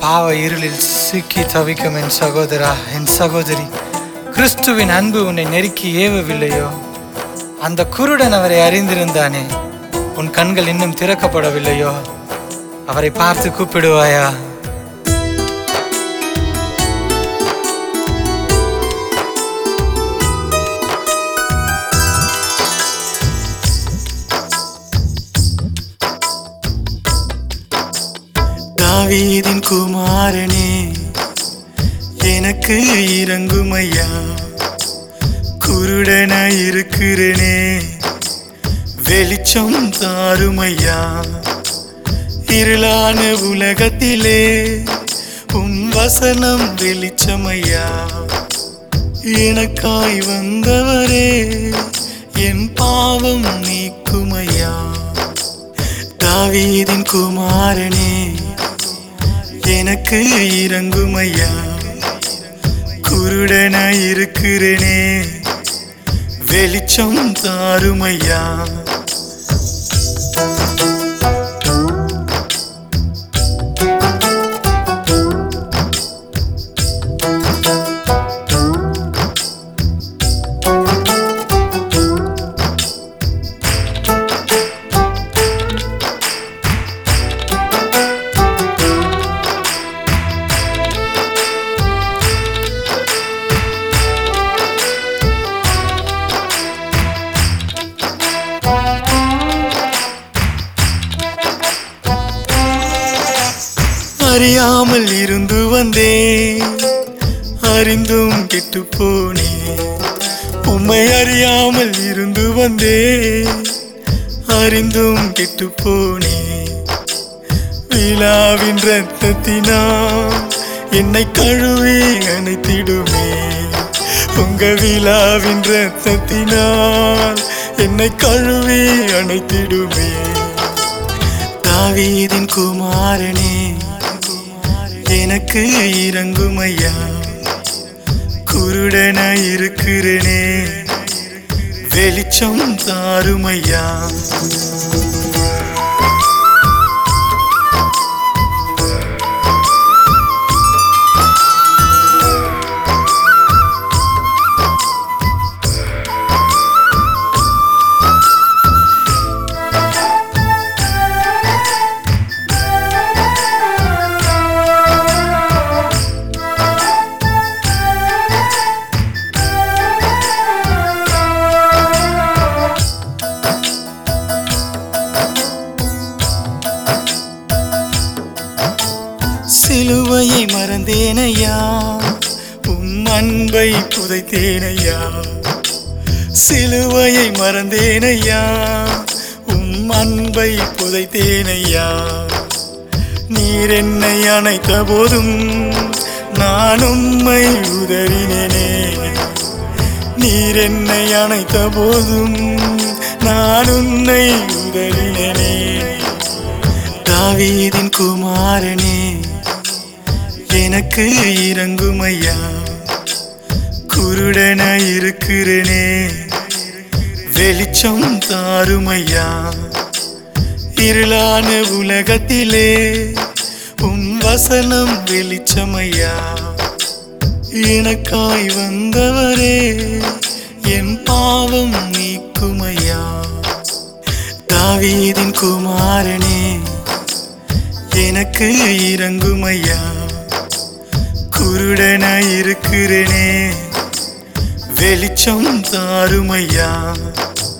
பாவ இருளில் சிக்கி தவிக்கும் என் சகோதரா என் சகோதரி கிறிஸ்துவின் அன்பு உன்னை நெருக்கி ஏவவில்லையோ அந்த குருடன் அவரை அறிந்திருந்தானே உன் கண்கள் இன்னும் திறக்கப்படவில்லையோ அவரை பார்த்து கூப்பிடுவாயா தாவீதின் குமாரனே எனக்கு இறங்குமையா குருடனாய் இருக்கிறனே வெளிச்சம் தாருமையா இருளான உலகத்திலே உன் வசனம் வெளிச்சமையா எனக்காய் வந்தவரே என் பாவம் நீக்குமையா தாவீதின் குமாரனே எனக்கு இறங்குமையா குருடனாய் இருக்கிறனே வெளிச்சம் தாருமையா அறியாமல் இருந்து வந்தேன் அறிந்தும் கெட்டு போனேன் உம்மை அறியாமல் இருந்து வந்தேன் அறிந்தும் கெட்டு போனேன் விழாவின் ரத்தத்தினால் என்னை கழுவி அணைத்திடுமே உங்க விழாவின் ரத்தத்தினால் என்னை கழுவி அணைத்திடுமே தாவீதின் குமாரனே எனக்கு இறங்குமையா குருடனாய் இருக்கிறனே வெளிச்சம் தாருமையா சிலுவையை மறந்தேனையா உம் அன்பை புதைத்தேனையா சிலுவையை மறந்தேனையா உம் அன்பை புதைத்தேனையா நீர் என்னை அணைத்த போதும் நான் உம்மை உதறினேனே நீர் என்னை அணைத்த போதும் நான் உன்னை உதறினேனே தாவீதின் குமாரனே எனக்கு இறங்குமையா குருடனாய் இருக்கிறனே வெளிச்சம் தாருமையா இருளான உலகத்திலே உன் வசனம் வெளிச்சமையா எனக்காய் வந்தவரே என் பாவம் நீக்குமையா தாவீதின் குமாரனே எனக்கு இறங்குமையா குருடனாய் இருக்கிறனே வெளிச்சம் தாருமையா